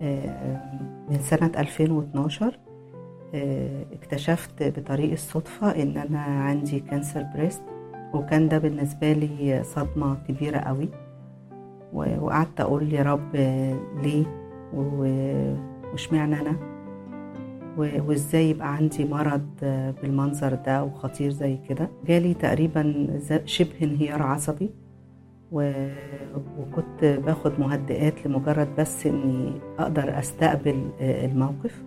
من سنة 2012 اكتشفت بطريق الصدفة إن أنا عندي كانسر بريست وكان ده بالنسبة لي صدمة كبيرة قوي وقعدت أقول يا رب ليه واشمعنى أنا وازاي يبقى عندي مرض بالمنظر ده وخطير زي كده جالي تقريبا شبه انهيار عصبي وكنت باخد مهدئات لمجرد بس اني اقدر استقبل الموقف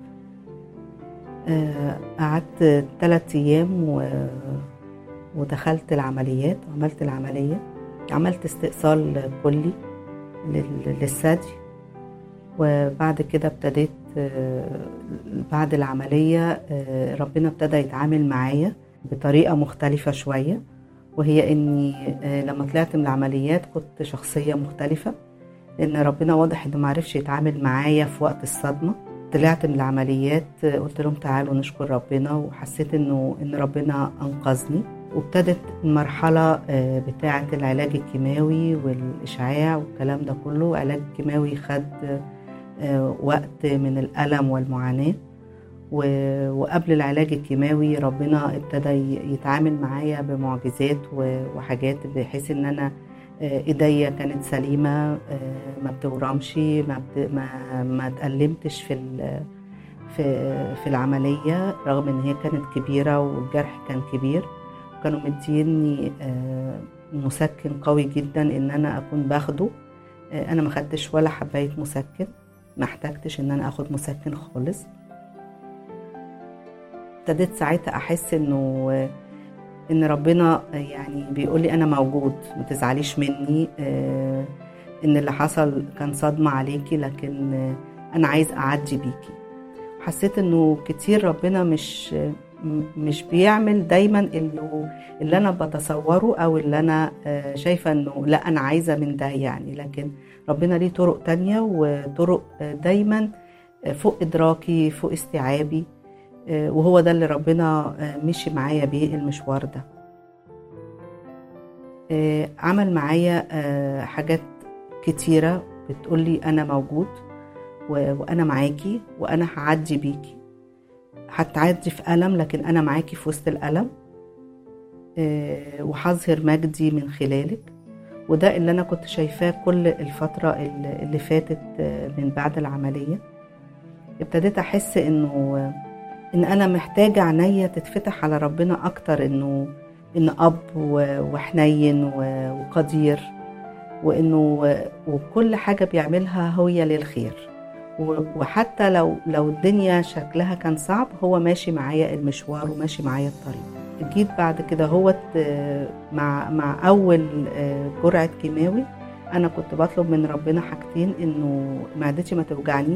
قعدت ثلاثة ايام ودخلت العمليات وعملت العملية عملت استئصال كلي للثدي وبعد كده ابتديت بعد العملية ربنا ابتدى يتعامل معايا بطريقة مختلفة شوية وهي اني لما طلعت من العمليات كنت شخصية مختلفة لان ربنا واضح انه معرفش يتعامل معايا في وقت الصدمة طلعت من العمليات قلت لهم تعالوا نشكر ربنا وحسيت انه ان ربنا انقذني وابتدت المرحلة بتاعة العلاج الكيماوي والإشعاع والكلام ده كله علاج كيماوي خد وقت من الألم والمعاناة وقبل العلاج الكيماوي ربنا ابتدى يتعامل معايا بمعجزات وحاجات بحيث ان انا ايديا كانت سليمه ما بتورمش ما بت ما, ما اتألمتش في في في العمليه رغم ان هي كانت كبيره والجرح كان كبير كانوا مديني مسكن قوي جدا ان انا اكون باخده انا ما خدتش ولا حبايه مسكن ما احتجتش ان انا اخد مسكن خالص ابتديت ساعتها احس انه ان ربنا يعني بيقول لي انا موجود ما تزعليش مني ان اللي حصل كان صدمه عليكي لكن انا عايز اعدي بيكي حسيت انه كتير ربنا مش مش بيعمل دايما اللي, اللي انا بتصوره او اللي انا شايفه انه لا انا عايزه من ده يعني لكن ربنا ليه طرق تانية وطرق دايما فوق ادراكي فوق استيعابي وهو ده اللي ربنا مشي معايا بيه المشوار ده عمل معايا حاجات كتيرة بتقولي أنا موجود وأنا معاكي وأنا هعدي بيكي هتعدي في ألم لكن أنا معاكي في وسط الألم وهظهر مجدي من خلالك وده اللي أنا كنت شايفاه كل الفترة اللي فاتت من بعد العملية ابتديت أحس إنه إن أنا محتاجة عينيا تتفتح على ربنا أكتر إنه إن أب وحنين وقدير وإنه وكل حاجة بيعملها هي للخير وحتى لو لو الدنيا شكلها كان صعب هو ماشي معايا المشوار وماشي معايا الطريق جيت بعد كده هو مع مع اول جرعه كيماوي انا كنت بطلب من ربنا حاجتين انه معدتي ما توجعني